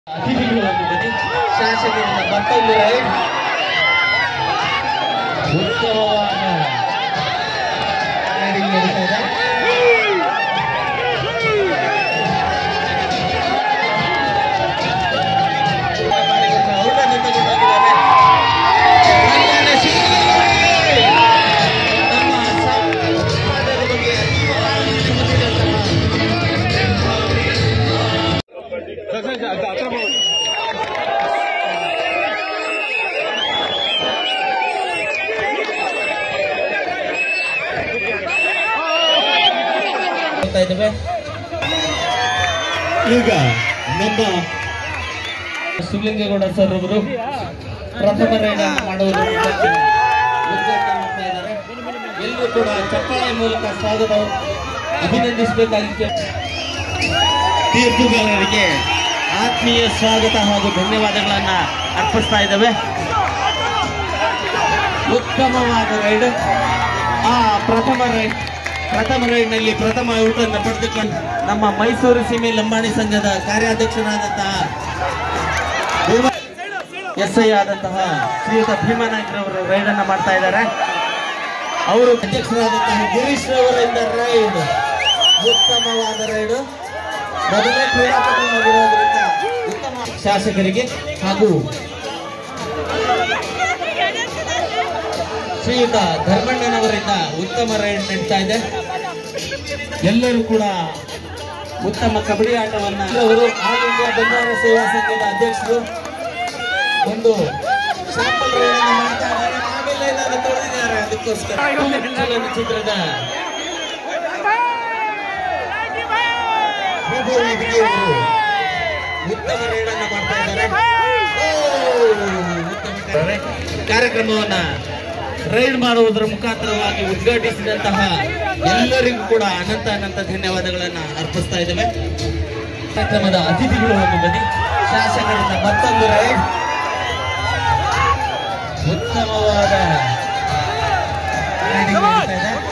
ಅತಿಥಿಗಳು ಒಂದು ಬನ್ನಿ ಶಾಸಕರಿಂದ ಮತ್ತೊಂದು ರೈಡ್ ಉತ್ತಮವಾದ ರೈಡಿಂಗ್ ನಡೀತಾ ಇದೆ ಔಟನ್ನು ತಗೊಂಡೋಗಿದ್ದಾನೆ. ಕಲ್ಯಾಣ ಶಿವಮೊಗ್ಗ. ನಮ್ಮ ಸಮಾಜದ ಬಗ್ಗೆ ಅಭಿಮಾನದಿಂದ ಬಂದಿರುವಂತಹ ಹೋಗ್ತಾ ಇದ್ದೇವೆ ಈಗ ನಮ್ಮ ಶಿವಲಿಂಗೇಗೌಡ ಸರ್ ಅವರು ಪ್ರಥಮ ರೈಡ್ ಮಾಡುವುದು ಉದ್ಘಾಟನೆ ಮಾಡ್ತಾ ಇದ್ದಾರೆ ಎಲ್ಲರೂ ಕೂಡ ಚಪ್ಪಾಳೆ ಮೂಲಕ ಸ್ವಾಗತ ಅಭಿನಂದಿಸಬೇಕಾಗಿತ್ತು ತೀರ್ಪುಗಾರರಿಗೆ ಆತ್ಮೀಯ ಸ್ವಾಗತ ಹಾಗೂ ಧನ್ಯವಾದಗಳನ್ನ ಅರ್ಪಿಸ್ತಾ ಇದ್ದೇವೆ ಉತ್ತಮವಾದ ರೈಡ್ ಆ ಪ್ರಥಮ ರೈಡ್ ಪ್ರಥಮ ರೈಡ್ನಲ್ಲಿ ಪ್ರಥಮ ಊಟವನ್ನು ಪಡೆದುಕೊಂಡು ನಮ್ಮ ಮೈಸೂರು ಸೀಮೆ ಲಂಬಾಣಿ ಸಂಘದ ಕಾರ್ಯಾಧ್ಯಕ್ಷರಾದಂತಹ ಎಸ್ ಐ ಆದಂತಹ ಶ್ರೀಯುತ ಭೀಮಾನಾಯ್ಕರವರು ರೈಡ್ ಅನ್ನ ಮಾಡ್ತಾ ಇದ್ದಾರೆ ಅವರು ಅಧ್ಯಕ್ಷರಾದಂತಹ ಗಿರೀಶ್ ರವರಿಂದ ರೈಡ್ ಉತ್ತಮವಾದ ರೈಡ್ ಮೊದಲೇ ಕ್ರೀಡಾಪಟುವಾಗಿರೋದ್ರಿಂದ ಉತ್ತಮ ಶಾಸಕರಿಗೆ ಹಾಗೂ ಶ್ರೀಯುತ ಧರ್ಮಣ್ಣನವರಿಂದ ಉತ್ತಮ ರೈಡ್ ನಡೀತಾ ಇದೆ ಎಲ್ಲರೂ ಕೂಡ ಉತ್ತಮ ಕಬಡ್ಡಿ ಆಟವನ್ನ ಅವರು ಆಲ್ ಇಂಡಿಯಾ ಬಂಜಾರ ಸೇವಾ ಸಂಘದ ಅಧ್ಯಕ್ಷರು ಒಂದು ಶಾಂಪಲ್ ರೈಡ್ ಅನ್ನ ಮಾಡ್ತಾ ಇದ್ದಾರೆ ಆಮೇಲೆ ಏನಾದ್ರು ತೊಳೆದಿದ್ದಾರೆ ಅದಕ್ಕೋಸ್ಕರ ಚಲನಚಿತ್ರದ ಪ್ರಭು ಹುಡುಗಿಯವರು ಉತ್ತಮ ರೈಡ್ ಅನ್ನ ಮಾಡ್ತಾ ಇದ್ದಾರೆ ಓ, ಉತ್ತಮ ಕಾರ್ಯ- ಕಾರ್ಯಕ್ರಮವನ್ನ ರೈಡ್ ಮಾಡುವುದರ ಮುಖಾಂತರವಾಗಿ ಉದ್ಘಾಟಿಸಿದಂತಹ ಎಲ್ಲರಿಗೂ ಕೂಡ ಅನಂತ ಅನಂತ ಧನ್ಯವಾದಗಳನ್ನ ಅರ್ಪಿಸ್ತಾ ಇದ್ದೇವೆ ಕಾರ್ಯಕ್ರಮದ ಅತಿಥಿಗಳು ಒಂದು ಬನ್ನಿ ಶಾಸಕರಿಂದ ಮತ್ತೊಂದು ರೈಡ್ ಉತ್ತಮವಾದ ರೈಡಿಂಗ್ ನಡೀತಾ ಇದೆ